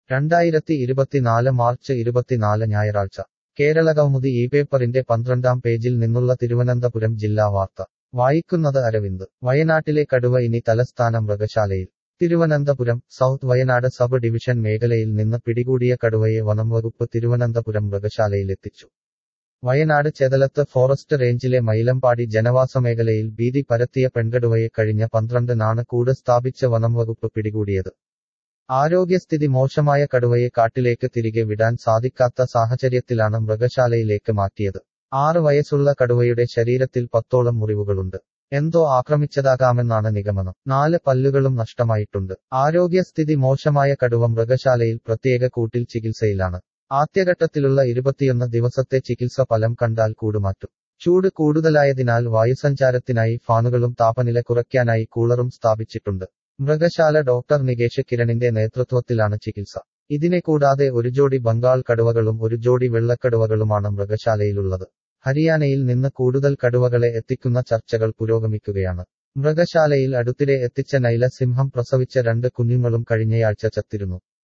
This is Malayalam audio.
രണ്ടായിരത്തി ഇരുപത്തിനാല് മാർച്ച് ഇരുപത്തിനാല് ഞായറാഴ്ച കേരളകൗമുദി ഈ പേപ്പറിന്റെ പന്ത്രണ്ടാം പേജിൽ നിന്നുള്ള തിരുവനന്തപുരം ജില്ലാ വാർത്ത വായിക്കുന്നത് അരവിന്ദ് വയനാട്ടിലെ കടുവ ഇനി തലസ്ഥാന മൃഗശാലയിൽ Thiruvananthapuram south Wayanad sub division മേഖലയിൽ നിന്ന് പിടികൂടിയ കടുവയെ വനംവകുപ്പ് തിരുവനന്തപുരം മൃഗശാലയിലെത്തിച്ചു വയനാട് ചെതലത്ത് ഫോറസ്റ്റ് റേഞ്ചിലെ മൈലമ്പാടി ജനവാസ മേഖലയിൽ ഭീതി പരത്തിയ പെൺകടുവയെ കഴിഞ്ഞ പന്ത്രണ്ടിനാണ് കൂട് സ്ഥാപിച്ച വനംവകുപ്പ് പിടികൂടിയത് ആരോഗ്യസ്ഥിതി മോശമായ കടുവയെ കാട്ടിലേക്ക് തിരികെ വിടാൻ സാധിക്കാത്ത സാഹചര്യത്തിലാണ് മൃഗശാലയിലേക്ക് മാറ്റിയത് ആറ് വയസ്സുള്ള കടുവയുടെ ശരീരത്തിൽ പത്തോളം മുറിവുകളുണ്ട് എന്തോ ആക്രമിച്ചതാകാമെന്നാണ് നിഗമനം നാല് പല്ലുകളും നഷ്ടമായിട്ടുണ്ട് ആരോഗ്യസ്ഥിതി മോശമായ കടുവ മൃഗശാലയിൽ പ്രത്യേക കൂട്ടിൽ ചികിത്സയിലാണ് ആദ്യഘട്ടത്തിലുള്ള ഇരുപത്തിയൊന്ന് ദിവസത്തെ ചികിത്സ ഫലം കണ്ടാൽ കൂടുമാറ്റും ചൂട് കൂടുതലായതിനാൽ വായുസഞ്ചാരത്തിനായി ഫാനുകളും താപനില കുറയ്ക്കാനായി കൂളറും സ്ഥാപിച്ചിട്ടുണ്ട് മൃഗശാല ഡോക്ടർ നികേഷ് കിരണിന്റെ നേതൃത്വത്തിലാണ് ചികിത്സ ഇതിനെ കൂടാതെ ഒരു ജോഡി ബംഗാൾ കടുവകളും ഒരു ജോഡി വെള്ളക്കടുവകളുമാണ് മൃഗശാലയിലുള്ളത് ഹരിയാനയിൽ നിന്ന് കൂടുതൽ കടുവകളെ എത്തിക്കുന്ന ചർച്ചകൾ പുരോഗമിക്കുകയാണ് മൃഗശാലയിൽ അടുത്തിടെ എത്തിച്ച നൈല സിംഹം പ്രസവിച്ച രണ്ട് കുഞ്ഞുങ്ങളും കഴിഞ്ഞയാഴ്ച ചത്തിരുന്നു